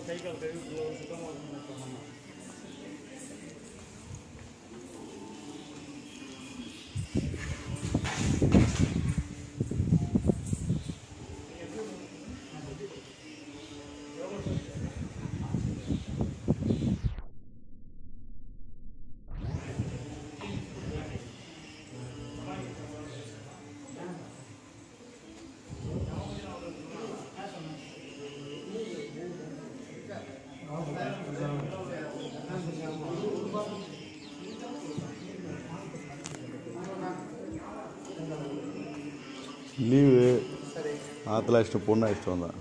கை கால் கழுவி சுத்தமாக இருக்கணும் லீவு ஆற்றுல அழைச்சிட்டு பொண்ணு அழைச்சிட்டு வந்தேன்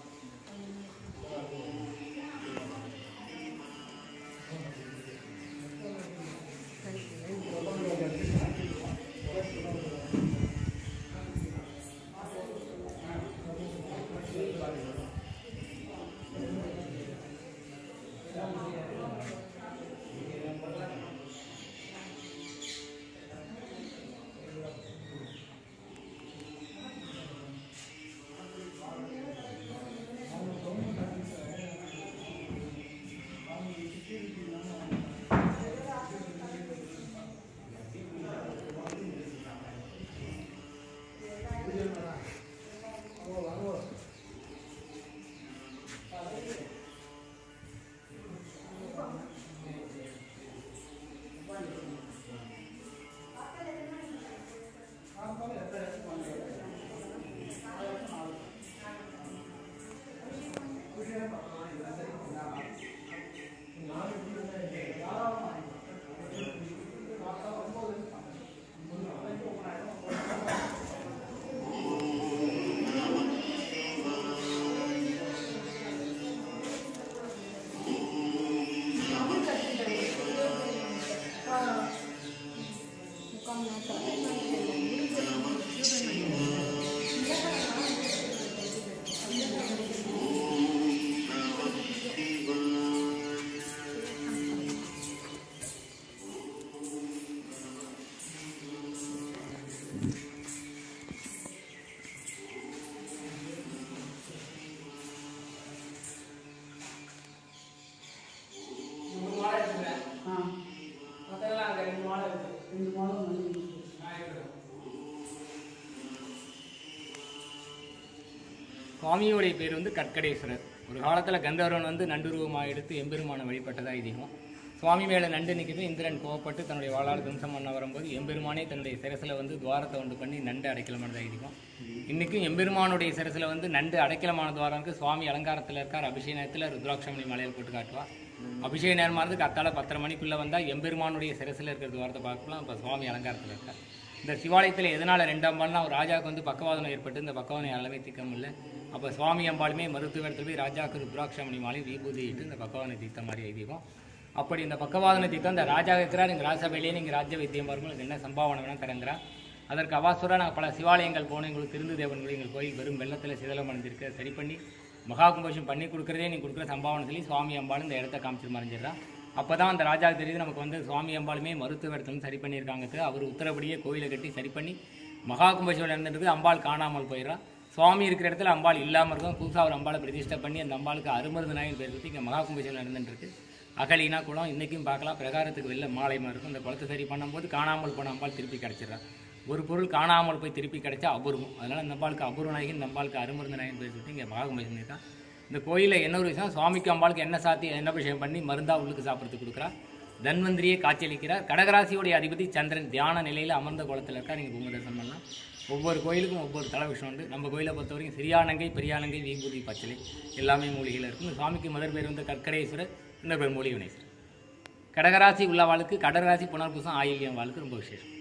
சுவாமியோடைய பேர் வந்து கற்கடேஸ்வரர் ஒரு காலத்தில் கந்தர்வன் வந்து நண்டுருவமாக எடுத்து எம்பெருமானை வழிபட்டதா ஐதீகம் சுவாமி மேலே நண்டு நிற்கிது இந்திரன் கோவப்பட்டு தன்னுடைய வாளால் தும்சம் பண்ண வரும்போது எம்பெருமானே தன்னுடைய சிரசில் வந்து துவாரத்தை உண்டு பண்ணி நண்டு அடைக்கலமானது ஐதீகம் இன்றைக்கும் எம்பெருமானுடைய சிரசில் வந்து நண்டு அடைக்கலமான துவாரம்க்கு சுவாமி அலங்காரத்தில் இருக்கார் அபிஷேக நேரத்தில் ருத்ராட்சமணி மலையில் போட்டு காட்டுவார் அபிஷேக நேரமானது கத்தால பத்தரை மணிக்குள்ளே வந்தால் எம்பெருமானுடைய சிரசில் இருக்கிற துவாரத்தை பார்க்கலாம் இப்போ சுவாமி அலங்காரத்தில் இருக்கார் இந்த சிவாலயத்தில் எதனால் ரெண்டாம் பால்னா ஒரு ராஜாவுக்கு வந்து பக்கவாதம் ஏற்பட்டு இந்த பக்கவாதம் எல்லாமே தீர்க்க முடியல அப்போ சுவாமி அம்பாளுமே மருத்துவ இடத்துல போய் ராஜாவுக்கு ருத்ராட்சமணி மாலை விபூதி இட்டு இந்த பக்கவாதனை தீர்த்த மாதிரி ஐதீகம் அப்படி இந்த பக்கவாதனை தீர்த்தம் இந்த ராஜா இருக்கிறார் இங்கே ராஜசபையிலேயே நீங்கள் ராஜ்ய வைத்தியம் பாருங்கள் இதுக்கு என்ன சம்பாவனை வேணால் தரங்கிறார் அதற்கு அவாசுரா நான் பல சிவாலயங்கள் போனோம் எங்களுக்கு திருந்து தேவன்கள் எங்கள் கோயில் வெறும் வெள்ளத்தில் சிதலம் அடைஞ்சிருக்க சரி பண்ணி மகா கும்போஷம் பண்ணி கொடுக்குறதே நீ கொடுக்குற சம்பாவனை சொல்லி சுவாமி அம்பாள் இந்த இடத்த காமிச்சு மறைஞ்சிடறான் அப்போ தான் அந்த ராஜாவுக்கு தெரியுது நமக்கு வந்து சுவாமி அம்பாளுமே மருத்துவ இடத்துல சரி பண்ணியிருக்காங்க அவர் உத்தரப்படியே கோயிலை கட்டி சரி பண்ணி மகா கும்பேஸ்வரம் நடந்துட்டு அம்பாள் காணாமல் போயிடுறா சுவாமி இருக்கிற இடத்துல அம்பாள் இல்லாமல் இருக்கும் புதுசாக ஒரு அம்பாளை பிரதிஷ்டை பண்ணி அந்த அம்பாளுக்கு அருமருந்து நாயின் பேர் பற்றி இங்கே மகா கும்பேஸ்வரம் நடந்துட்டுருக்கு அகலினா குளம் இன்றைக்கும் பார்க்கலாம் பிரகாரத்துக்கு வெளில மாலைமா இருக்கும் இந்த குளத்தை சரி பண்ணும்போது காணாமல் போன அம்பாள் திருப்பி கிடச்சிடுறா ஒரு பொருள் காணாமல் போய் திருப்பி கிடைச்சா அபூர்வம் அதனால் இந்த அம்பாளுக்கு அபூர்வ நாயகி இந்த அம்பாளுக்கு அருமருந்து நாயகன் பேர் சொல்லிட்டு இங்கே மகா கும்பேஸ்வரம் இருக்கா இந்த கோயிலில் என்ன ஒரு விஷயம் சுவாமிக்கு அம்பாளுக்கு என்ன சாத்தி என்ன விஷயம் பண்ணி மருந்தா உள்ளுக்கு சாப்பிட்றதுக்கு கொடுக்குறா தன்வந்திரியே காட்சியளிக்கிறார் கடகராசியுடைய அதிபதி சந்திரன் தியான நிலையில் அமர்ந்த குளத்தில் இருக்கா நீங்கள் பூமி தரிசனம் பண்ணலாம் ஒவ்வொரு கோயிலுக்கும் ஒவ்வொரு தல விஷயம் உண்டு நம்ம கோயிலை பொறுத்த வரைக்கும் சிறியானங்கை பெரியானங்கை வீம்பூதி பச்சளை எல்லாமே மூலிகையில் இருக்கும் இந்த சுவாமிக்கு முதல் பேர் வந்து கற்கடேஸ்வரர் இந்த பேர் மூலிகை வினேஸ்வரர் கடகராசி உள்ளவாளுக்கு கடகராசி புனர்பூசம் ஆயில்யம் வாழ்க்கு ரொம்ப விசேஷம்